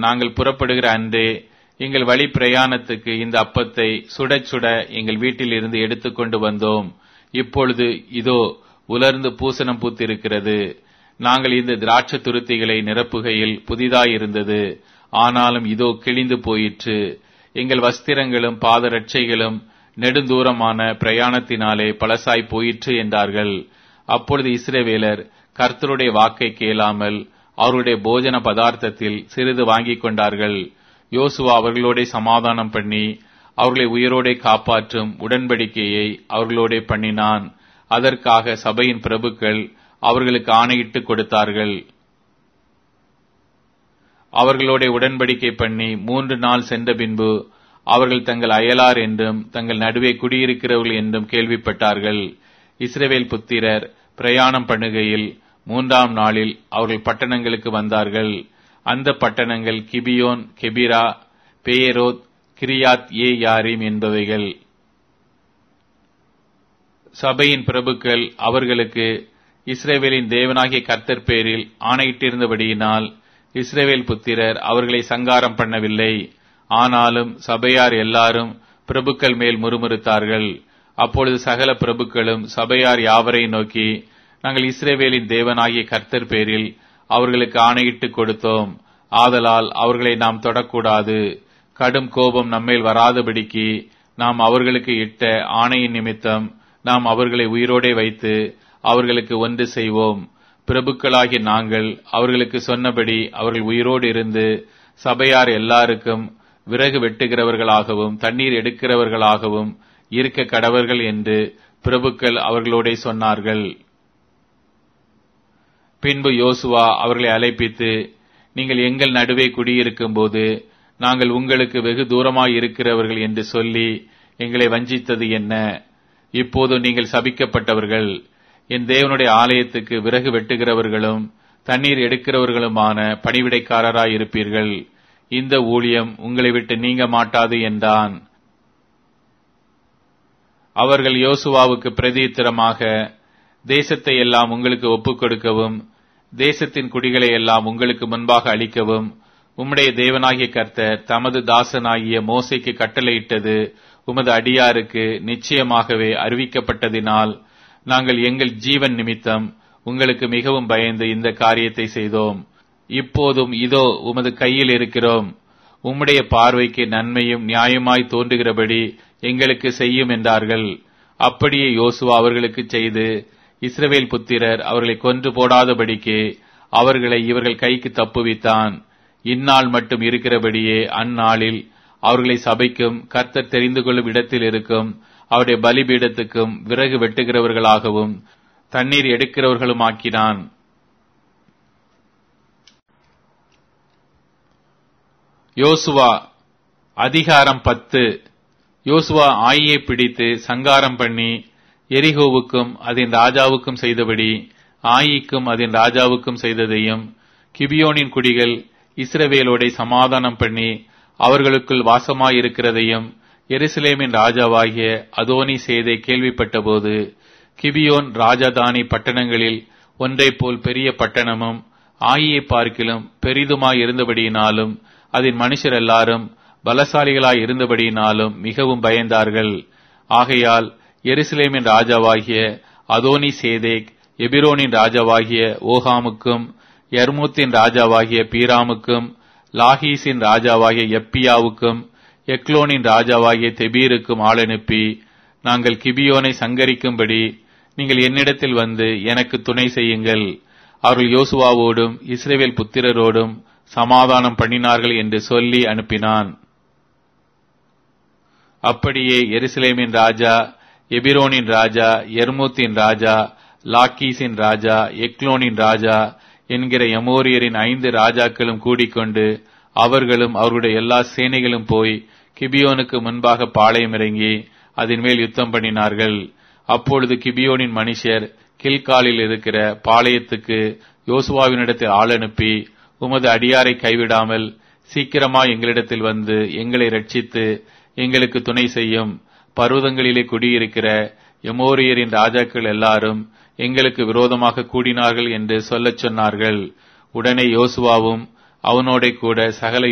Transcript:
நாங்கள் புறப்படுகிற அன்றே எங்கள் வழி பிரயாணத்துக்கு இந்த அப்பத்தை சுடச் சுட எங்கள் வீட்டில் இருந்து எடுத்துக்கொண்டு வந்தோம் இப்பொழுது இதோ உலர்ந்து பூசணம் பூத்திருக்கிறது நாங்கள் இந்த திராட்சை துருத்திகளை நிரப்புகையில் புதிதாயிருந்தது ஆனாலும் இதோ கிழிந்து போயிற்று எங்கள் வஸ்திரங்களும் பாதரட்சைகளும் நெடுந்தூரமான பிரயாணத்தினாலே பழசாய் போயிற்று என்றார்கள் அப்பொழுது இஸ்ரவேலர் கர்த்தருடைய வாக்கை கேளாமல் அவருடைய போஜன பதார்த்தத்தில் சிறிது வாங்கிக் கொண்டார்கள் யோசுவா அவர்களோட சமாதானம் பண்ணி அவர்களை உயிரோடே காப்பாற்றும் உடன்படிக்கையை அவர்களோட பண்ணினான் அதற்காக சபையின் பிரபுக்கள் அவர்களுக்கு ஆணையிட்டு கொடுத்தார்கள் அவர்களோட உடன்படிக்கை பண்ணி மூன்று நாள் சென்ற பின்பு அவர்கள் தங்கள் அயலார் என்றும் தங்கள் நடுவே குடியிருக்கிறவர்கள் என்றும் கேள்விப்பட்டார்கள் இஸ்ரவேல் புத்திரர் பிரயாணம் பண்ணுகையில் மூன்றாம் நாளில் அவர்கள் பட்டணங்களுக்கு வந்தார்கள் அந்த பட்டணங்கள் Gibeon Chephirah Beeroth Kiriath jearim என்பவைகள் சபையின் பிரபுக்கள் அவர்களுக்கு இஸ்ரேவேலின் தேவனாகிய கர்த்தர் பேரில் ஆணையிட்டிருந்தபடியினால் இஸ்ரேவேல் புத்திரர் அவர்களை சங்காரம் பண்ணவில்லை ஆனாலும் சபையார் எல்லாரும் பிரபுக்கள் மேல் முறுமுறுத்தார்கள் அப்பொழுது சகல பிரபுக்களும் சபையார் யாவரை நோக்கி நாங்கள் இஸ்ரேவேலின் தேவனாகிய கர்த்தர் பேரில் அவர்களுக்கு ஆணையிட்டு கொடுத்தோம் ஆதலால் அவர்களை நாம் தொடக்கூடாது கடும் கோபம் நம்மேல் வராதபடிக்கு நாம் அவர்களுக்கு இட்ட ஆணையின் நிமித்தம் நாம் அவர்களை உயிரோடே வைத்து அவர்களுக்கு ஒன்று செய்வோம் பிரபுக்களாகிய நாங்கள் அவர்களுக்கு சொன்னபடி அவர்கள் உயிரோடு இருந்து சபையார் எல்லாருக்கும் விறகு வெட்டுகிறவர்களாகவும் தண்ணீர் எடுக்கிறவர்களாகவும் இருக்க கடவர்கள் என்று பிரபுக்கள் அவர்களோட சொன்னார்கள் பின்பு யோசுவா அவர்களை அழைப்பித்து நீங்கள் எங்கள் நடுவே குடியிருக்கும் போது நாங்கள் உங்களுக்கு வெகு தூரமாய் இருக்கிறவர்கள் என்று சொல்லி எங்களை வஞ்சித்தது என்ன இப்போது நீங்கள் சபிக்கப்பட்டவர்கள் என் தேவனுடைய ஆலயத்துக்கு விறகு வெட்டுகிறவர்களும் தண்ணீர் எடுக்கிறவர்களுமான பணிவிடைக்காரராய் இருப்பீர்கள் இந்த ஊழியம் உங்களை விட்டு நீங்க மாட்டாது என்றான் அவர்கள் யோசுவாவுக்கு பிரதித்திரமாக தேசத்தை எல்லாம் உங்களுக்கு ஒப்புக் கொடுக்கவும் தேசத்தின் குடிகளை எல்லாம் உங்களுக்கு முன்பாக அளிக்கவும் உம்முடைய தேவனாகிய கர்த்தர் தமது தாசனாகிய மோசைக்கு கட்டளையிட்டது உமது அடியாருக்கு நிச்சயமாகவே அறிவிக்கப்பட்டதினால் நாங்கள் எங்கள் ஜீவன் நிமித்தம் உங்களுக்கு மிகவும் பயந்து இந்த காரியத்தை செய்தோம் இப்போதும் இதோ உமது கையில் இருக்கிறோம் உம்முடைய பார்வைக்கு நன்மையும் நியாயமாய் தோன்றுகிறபடி எங்களுக்கு செய்யும் என்றார்கள் அப்படியே யோசுவா அவர்களுக்கு செய்து இஸ்ரவேல் புத்திரர் அவர்களை கொன்று போடாதபடிக்கு அவர்களை இவர்கள் கைக்கு தப்புவித்தான் இந்நாள் மட்டும் இருக்கிறபடியே அந்நாளில் அவர்களை சபைக்கும் கர்த்தர் தெரிந்து கொள்ளும் இடத்தில் இருக்கும் அவருடைய பலிபீடத்துக்கும் விறகு வெட்டுகிறவர்களாகவும் தண்ணீர் எடுக்கிறவர்களும் ஆக்கினான் யோசுவா அதிகாரம் பத்து யோசுவா ஆயியை பிடித்து சங்காரம் பண்ணி எரிகோவுக்கும் அதன் ராஜாவுக்கும் செய்தபடி ஆயிக்கும் அதன் ராஜாவுக்கும் செய்ததையும் கிபியோனின் குடிகள் இஸ்ரவேலோடை சமாதானம் பண்ணி அவர்களுக்குள் வாசமாயிருக்கிறதையும் எருசலேமின் ராஜாவாகிய அதோனி செய்தை கேள்விப்பட்டபோது கிபியோன் ராஜதானி பட்டணங்களில் ஒன்றைப் போல் பெரிய பட்டணமும் ஆயியை பார்க்கிலும் பெரிதுமாய் இருந்தபடியினாலும் அதன் மனுஷர் எல்லாரும் பலசாலிகளாய் இருந்தபடியினாலும் மிகவும் பயந்தார்கள் ஆகையால் எருசலேமின் ராஜாவாகிய அதோனி சேதேக் எபிரோனின் ராஜாவாகிய ஓஹாமுக்கும் யர்மூத்தின் ராஜாவாகிய பீராமுக்கும் லாஹீஸின் ராஜாவாகிய எப்பியாவுக்கும் எக்லோனின் ராஜாவாகிய தெபீருக்கும் ஆளனுப்பி நாங்கள் கிபியோனை சங்கரிக்கும்படி நீங்கள் என்னிடத்தில் வந்து எனக்கு துணை செய்யுங்கள் அவர்கள் யோசுவாவோடும் இஸ்ரேவேல் புத்திரரோடும் சமாதானம் பண்ணினார்கள் என்று சொல்லி அனுப்பினான் அப்படியே எருசலேமின் ராஜா எபிரோனின் ராஜா எர்மூத்தின் ராஜா லாக்கீஸின் ராஜா எக்லோனின் ராஜா என்கிற எமோரியரின் ஐந்து ராஜாக்களும் கூடிக்கொண்டு அவர்களும் அவருடைய எல்லா சேனைகளும் போய் கிபியோனுக்கு முன்பாக பாளையம் இறங்கி அதன் மேல் யுத்தம் பண்ணினார்கள் அப்பொழுது கிபியோனின் மனுஷர் கில்காலில் இருக்கிற பாளையத்துக்கு யோசுவாவினிடத்தில் ஆள் அனுப்பி உமது அடியாரை கைவிடாமல் சீக்கிரமா எங்களிடத்தில் வந்து எங்களை ரட்சித்து எங்களுக்கு துணை செய்யும் பர்வதங்களிலே குடியிருக்கிற எமோரியரின் ராஜாக்கள் எல்லாரும் எங்களுக்கு விரோதமாக கூடினார்கள் என்று சொல்லச் சொன்னார்கள் உடனே யோசுவாவும் அவனோட கூட சகல